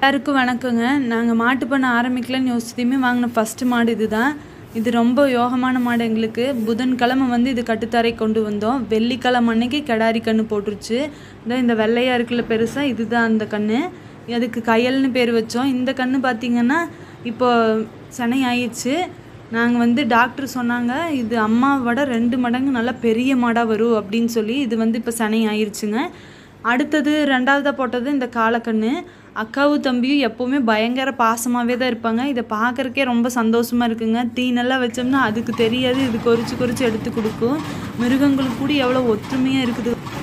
எல்லாருக்கும் வணக்கங்க நாங்கள் மாட்டு பண்ண ஆரம்பிக்கலன்னு யோசிச்சதையுமே வாங்கின ஃபஸ்ட்டு மாடு இதுதான் இது ரொம்ப யோகமான மாடு எங்களுக்கு புதன்கிழமை வந்து இது கட்டுத்தரை கொண்டு வந்தோம் வெள்ளிக்கிழமை அன்னைக்கு கிடாரி கன்று போட்டுருச்சு இதோ இந்த வெள்ளையாக இருக்குல்ல பெருசாக இதுதான் அந்த கன்று அதுக்கு கயல்னு பேர் வச்சோம் இந்த கன்று பார்த்திங்கன்னா இப்போ சனை ஆயிடுச்சு நாங்கள் வந்து டாக்டர் சொன்னாங்க இது அம்மாவோட ரெண்டு மடங்கு நல்லா பெரிய மாடாக வரும் அப்படின்னு சொல்லி இது வந்து இப்போ சனை ஆயிடுச்சுங்க அடுத்தது ரெண்டாவதாக போட்டது இந்த காலக்கண்ணு அக்காவும் தம்பியும் எப்போவுமே பயங்கர பாசமாகவே தான் இருப்பாங்க இதை பார்க்குறக்கே ரொம்ப சந்தோஷமாக இருக்குங்க தீனெல்லாம் வச்சோம்னா அதுக்கு தெரியாது இது கொறிச்சு கொறிச்சு எடுத்து கொடுக்கும் மிருகங்களுக்கு கூட எவ்வளோ ஒற்றுமையாக இருக்குது